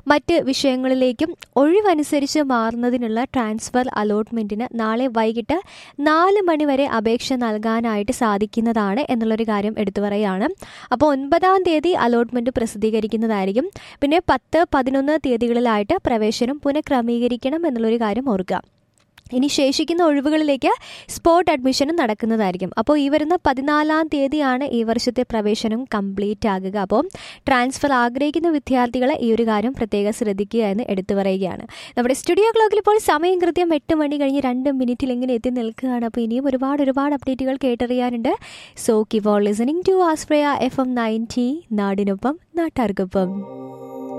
മറ്റ് വിഷയങ്ങളിലേക്കും ഒഴിവനുസരിച്ച് മാറുന്നതിനുള്ള ട്രാൻസ്ഫർ അലോട്ട്മെൻറ്റിന് നാളെ വൈകിട്ട് നാല് മണി വരെ അപേക്ഷ നൽകാനായിട്ട് സാധിക്കുന്നതാണ് എന്നുള്ളൊരു കാര്യം എടുത്തു പറയുകയാണ് അപ്പോൾ ഒൻപതാം തീയതി അലോട്ട്മെൻറ്റ് പ്രസിദ്ധീകരിക്കുന്നതായിരിക്കും പിന്നെ പത്ത് പതിനൊന്ന് തീയതികളിലായിട്ട് പ്രവേശനം പുനഃക്രമീകരിക്കണം എന്നുള്ളൊരു കാര്യം ഓർക്കുക ഇനി ശേഷിക്കുന്ന ഒഴിവുകളിലേക്ക് സ്പോട്ട് അഡ്മിഷനും നടക്കുന്നതായിരിക്കും അപ്പോൾ ഈ വരുന്ന പതിനാലാം തീയതിയാണ് ഈ വർഷത്തെ പ്രവേശനം കംപ്ലീറ്റ് ആകുക അപ്പോൾ ട്രാൻസ്ഫർ ആഗ്രഹിക്കുന്ന വിദ്യാർത്ഥികളെ ഈ ഒരു കാര്യം പ്രത്യേകം ശ്രദ്ധിക്കുക എന്ന് എടുത്തു പറയുകയാണ് നമ്മുടെ സ്റ്റുഡിയോ ക്ലോക്കിൽ ഇപ്പോൾ സമയം കൃത്യം എട്ട് മണി കഴിഞ്ഞ് രണ്ട് മിനിറ്റിൽ ഇങ്ങനെ എത്തി നിൽക്കുകയാണ് അപ്പോൾ ഇനിയും ഒരുപാട് ഒരുപാട് അപ്ഡേറ്റുകൾ കേട്ടറിയാനുണ്ട് സോ കിവോൾ listening to Aspire F M ninety നാടിനൊപ്പം നാട്ടാർക്കൊപ്പം